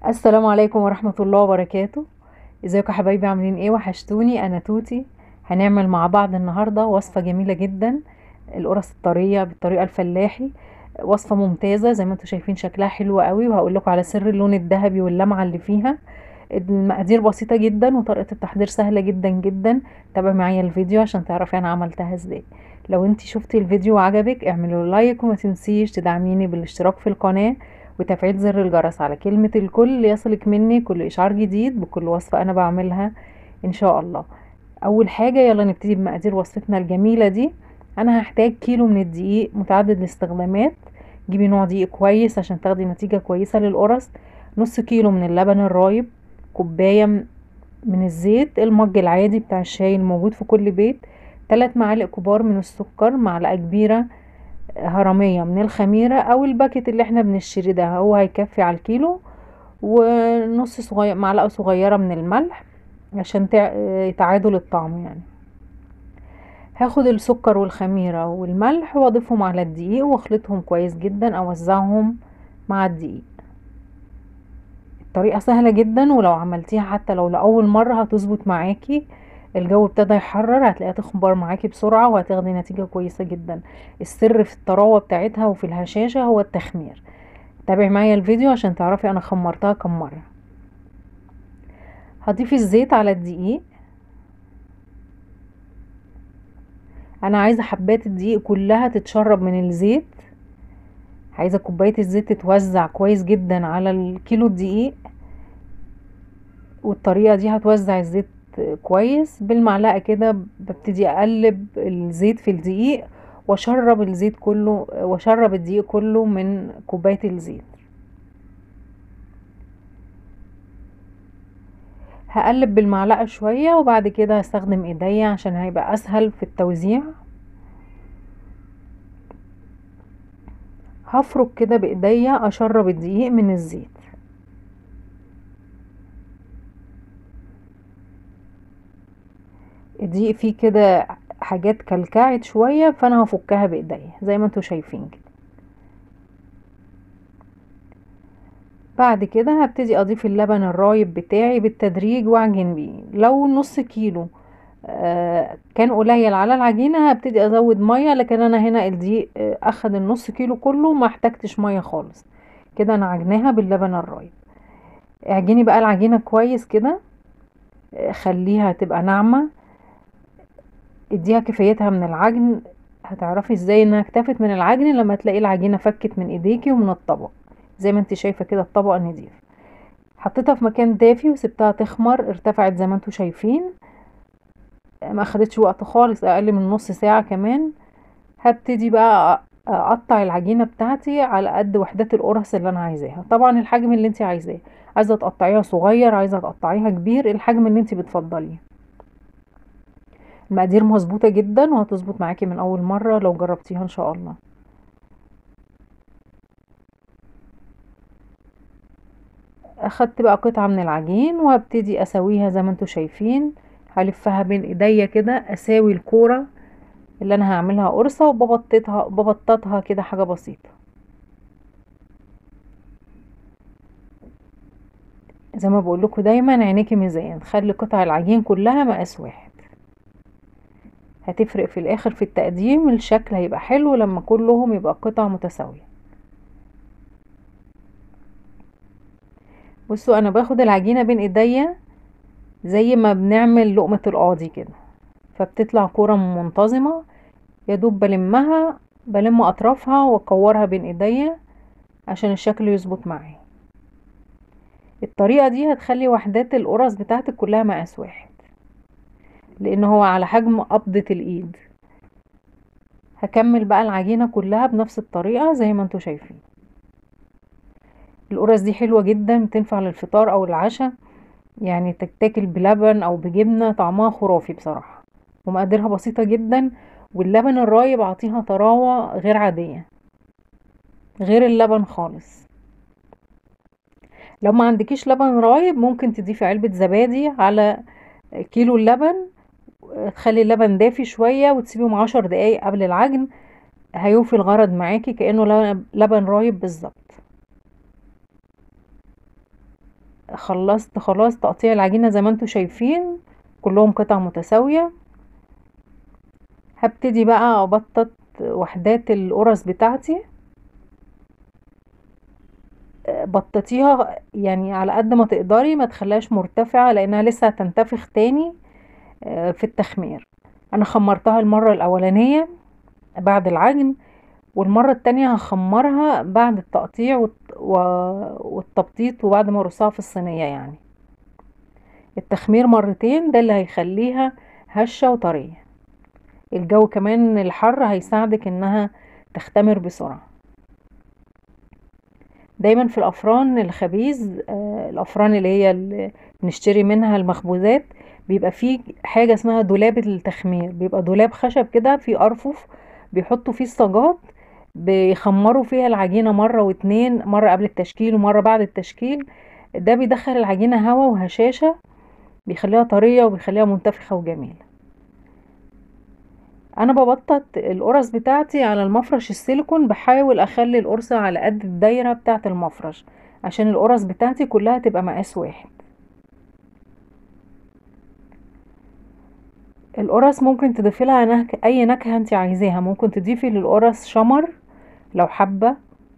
السلام عليكم ورحمة الله وبركاته ازيكم يا حبايبي عاملين ايه وحشتوني انا توتي هنعمل مع بعض النهاردة وصفة جميلة جدا القرص الطرية بالطريقة الفلاحي وصفة ممتازة زي ما انتم شايفين شكلها حلو قوي وهقول لكم على سر اللون الذهبي واللمعة اللي فيها المقادير بسيطة جدا وطريقة التحضير سهلة جدا جدا تابع معايا الفيديو عشان تعرفي انا عملتها ازاي لو انت شفتي الفيديو وعجبك اعملوا لايك وما تنسيش تدعميني بالاشتراك في القناة وتفعيل زر الجرس على كلمة الكل ليصلك مني كل إشعار جديد بكل وصفة أنا بعملها إن شاء الله أول حاجة يلا نبتدي بمقادير وصفتنا الجميلة دي أنا هحتاج كيلو من الدقيق متعدد الاستخدامات جيبي نوع دقيق كويس عشان تاخدي نتيجة كويسة للقرص نص كيلو من اللبن الرايب كوباية من الزيت المج العادي بتاع الشاي الموجود في كل بيت ثلاث معالق كبار من السكر معلقة كبيرة هرمية من الخميرة او الباكت اللي احنا بنشتري ده هو هيكفي على الكيلو ونص صغير معلقة صغيرة من الملح عشان تعادل الطعم يعني هاخد السكر والخميرة والملح واضيفهم على الدقيق واخلطهم كويس جدا اوزعهم مع الدقيق الطريقة سهلة جدا ولو عملتيها حتى لو لأول مرة هتظبط معاكي الجو ابتدى يحرر هتلاقيها تخبر معاكي بسرعة وهتاخدي نتيجة كويسة جدا السر في الطراوة بتاعتها وفي الهشاشة هو التخمير تابعي معايا الفيديو عشان تعرفي انا خمرتها كم مرة هضيف الزيت على الدقيق انا عايزة حبات الدقيق كلها تتشرب من الزيت عايزة كوباية الزيت تتوزع كويس جدا على الكيلو الدقيق والطريقة دي هتوزع الزيت كويس بالمعلقة كده ببتدي اقلب الزيت في الدقيق واشرب الزيت كله واشرب الدقيق كله من كوباية الزيت هقلب بالمعلقة شوية وبعد كده هستخدم ايديا عشان هيبقى اسهل في التوزيع هفرك كده بايديا اشرب الدقيق من الزيت الدقيق فيه كده حاجات كلكعت شوية فانا هفكها بايديا زي ما انتوا شايفين كده بعد كده هبتدي اضيف اللبن الرايب بتاعي بالتدريج واعجن بيه لو نص كيلو آه كان قليل على العجينة هبتدي ازود مية لكن انا هنا الدقيق آه اخد النص كيلو كله ما احتاجتش مية خالص كده انا عجناها باللبن الرايب اعجني بقى العجينة كويس كده آه خليها تبقى ناعمة اديها كفايتها من العجن هتعرفي ازاي انها اكتفت من العجن لما تلاقي العجينه فكت من ايديكي ومن الطبق زي ما انت شايفه كده الطبق نضيف حطيتها في مكان دافي وسبتها تخمر ارتفعت زي ما انتوا شايفين ما اخدتش وقت خالص اقل من نص ساعه كمان هبتدي بقى اقطع العجينه بتاعتي على قد وحدات القرص اللي انا عايزاها طبعا الحجم اللي انت عايزاه عايزه تقطعيها صغير عايزه تقطعيها كبير الحجم اللي انت بتفضليه المقادير مظبوطة جدا وهتظبط معاكي من اول مرة لو جربتيها ان شاء الله اخدت بقى قطعة من العجين وهبتدي اسويها زي ما انتوا شايفين هلفها بين ايديا كده اساوي الكورة اللي انا هعملها قرصة وببططها ببططها كده حاجة بسيطة زي ما بقول لكم دايما عينيكي ميزان خلي قطع العجين كلها مقاس واحد هتفرق في الاخر في التقديم الشكل هيبقى حلو لما كلهم يبقى قطع متساوية بصوا انا باخد العجينة بين ايديا زي ما بنعمل لقمة القاضي كده فبتطلع كرة منتظمة يدوب بلمها بلم اطرافها واكورها بين ايديا عشان الشكل يظبط معايا الطريقة دي هتخلي وحدات القرص بتاعتك كلها مقاس واحد لان هو على حجم قبضة الايد هكمل بقى العجينة كلها بنفس الطريقة زي ما انتوا شايفين القرص دي حلوة جدا بتنفع للفطار او العشاء يعني تتاكل بلبن او بجبنة طعمها خرافي بصراحة ومقاديرها بسيطة جدا واللبن الرايب عطيها طراوة غير عادية غير اللبن خالص لو ما عندكيش لبن رايب ممكن تضيفي علبة زبادي على كيلو اللبن تخلي اللبن دافي شوية وتسيبيهم عشر دقايق قبل العجن هيوفي الغرض معاكي كأنه لبن رايب بالظبط خلصت خلاص تقطيع العجينة زي ما انتوا شايفين كلهم قطع متساوية هبتدي بقى ابطط وحدات القرص بتاعتي بططيها يعني على قد ما تقدري ما تخليهاش مرتفعة لانها لسه هتنتفخ تاني آه، في التخمير انا خمرتها المرة الاولانية بعد العجن والمرة التانية هخمرها بعد التقطيع والتبطيط وبعد ما ارصها في الصينية يعني التخمير مرتين ده اللي هيخليها هشة وطرية الجو كمان الحر هيساعدك انها تختمر بسرعة دايما في الافران الخبيز آه، الافران اللي هي اللي بنشتري منها المخبوزات بيبقى فيه حاجة اسمها دولاب التخمير بيبقى دولاب خشب كده فيه ارفف بيحطوا فيه الصاجات بيخمروا فيها العجينة مرة واتنين مرة قبل التشكيل ومرة بعد التشكيل ده بيدخل العجينة هوا وهشاشة بيخليها طرية وبيخليها منتفخة وجميلة انا ببطط القرص بتاعتي على المفرش السيليكون بحاول اخلي القرصة على قد الدايرة بتاعت المفرش عشان القرص بتاعتي كلها تبقى مقاس واحد القرص ممكن تضيفي لها نك... اي نكهة انت عايزاها ممكن تضيفي للقرص شمر لو حابة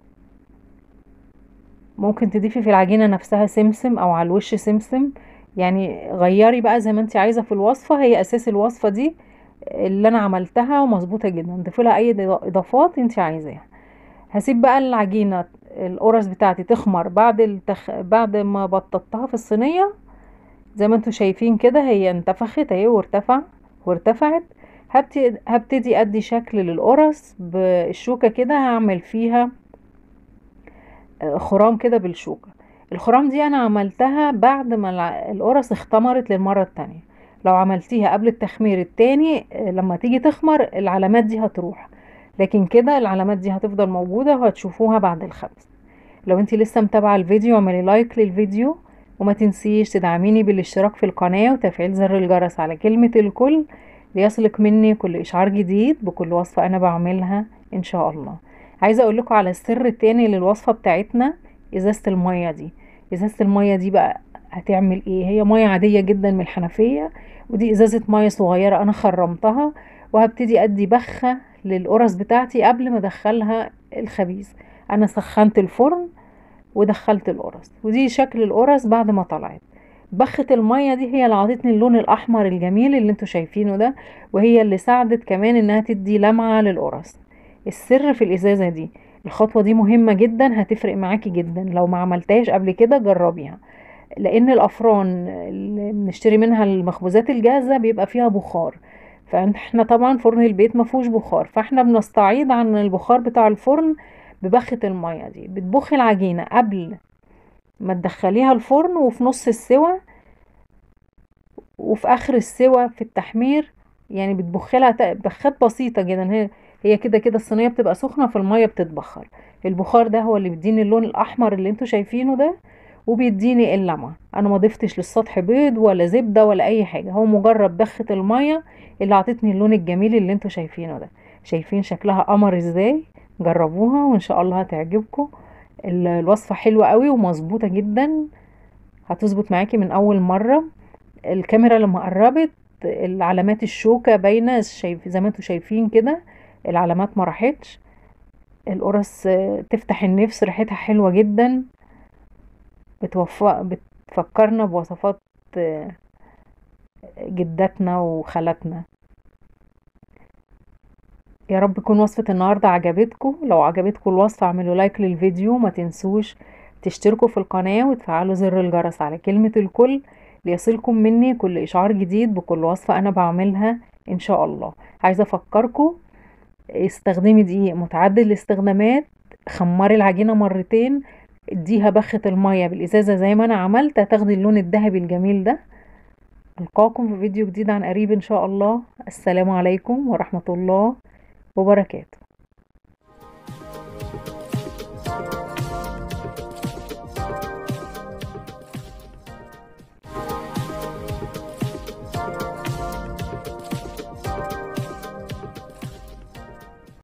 ممكن تضيفي في العجينة نفسها سمسم او على الوش سمسم يعني غيري بقى زي ما انت عايزة في الوصفة هي اساس الوصفة دي اللي انا عملتها ومظبوطة جدا ضيفي لها اي اضافات انت عايزاها هسيب بقى العجينة القرص بتاعتي تخمر بعد التخ... بعد ما بططتها في الصينية زي ما انتم شايفين كده هي انتفخت اهي وارتفع وارتفعت هبتدي, هبتدي ادي شكل للقرص بالشوكة كده هعمل فيها آه، خرام كده بالشوكة الخرام دي انا عملتها بعد ما القرص اختمرت للمرة التانية لو عملتيها قبل التخمير التاني آه، لما تيجي تخمر العلامات دي هتروح لكن كده العلامات دي هتفضل موجودة وهتشوفوها بعد الخبز لو انتي لسه متابعة الفيديو اعملي لايك للفيديو وما تنسيش تدعميني بالاشتراك في القناة وتفعيل زر الجرس على كلمة الكل ليصلك مني كل اشعار جديد بكل وصفة انا بعملها ان شاء الله عايزة اقول لكم على السر التاني للوصفة بتاعتنا ازازة المية دي ازازة المية دي بقى هتعمل ايه هي مية عادية جدا من الحنفية ودي ازازة مية صغيرة انا خرمتها وهبتدي ادي بخة للقرص بتاعتي قبل ما ادخلها الخبيز انا سخنت الفرن ودخلت القرص ودي شكل القرص بعد ما طلعت بخة المية دي هي اللي عطتني اللون الاحمر الجميل اللي انتوا شايفينه ده وهي اللي ساعدت كمان انها تدي لمعة للقرص السر في الازازة دي الخطوة دي مهمة جدا هتفرق معاكي جدا لو ما عملتهاش قبل كده جربيها لان الافران اللي بنشتري منها المخبوزات الجاهزه بيبقى فيها بخار فاحنا طبعا فرن البيت ما فيهوش بخار فاحنا بنستعيض عن البخار بتاع الفرن ببخة المية دي بتبخي العجينة قبل ما تدخليها الفرن وفي نص السوا وفي اخر السوا في التحمير يعني بتبخي لها بخات بسيطة جدا هي هي كده كده الصينية بتبقى سخنة في المية بتتبخر البخار ده هو اللي بيديني اللون الاحمر اللي انتوا شايفينه ده وبيديني اللمعة انا ما ضفتش للسطح بيض ولا زبدة ولا اي حاجة هو مجرد بخة المية اللي عطتني اللون الجميل اللي انتوا شايفينه ده شايفين شكلها قمر ازاي جربوها وان شاء الله هتعجبكم الوصفة حلوة قوي ومظبوطة جدا هتظبط معاكي من اول مرة الكاميرا لما قربت العلامات الشوكة باينة شايف زي ما انتوا شايفين كده العلامات ما راحتش القرص تفتح النفس ريحتها حلوة جدا بتفكرنا بوصفات جداتنا وخالاتنا يا رب تكون وصفة النهاردة عجبتكم لو عجبتكم الوصفة اعملوا لايك للفيديو ما تنسوش تشتركوا في القناة وتفعلوا زر الجرس على كلمة الكل ليصلكم مني كل اشعار جديد بكل وصفة انا بعملها ان شاء الله عايزة افكركم استخدمي دقيق متعدد الاستخدامات خمري العجينة مرتين اديها بخة المية بالازازة زي ما انا عملت هتاخدي اللون الذهبي الجميل ده القاكم في فيديو جديد عن قريب ان شاء الله السلام عليكم ورحمة الله وبركاته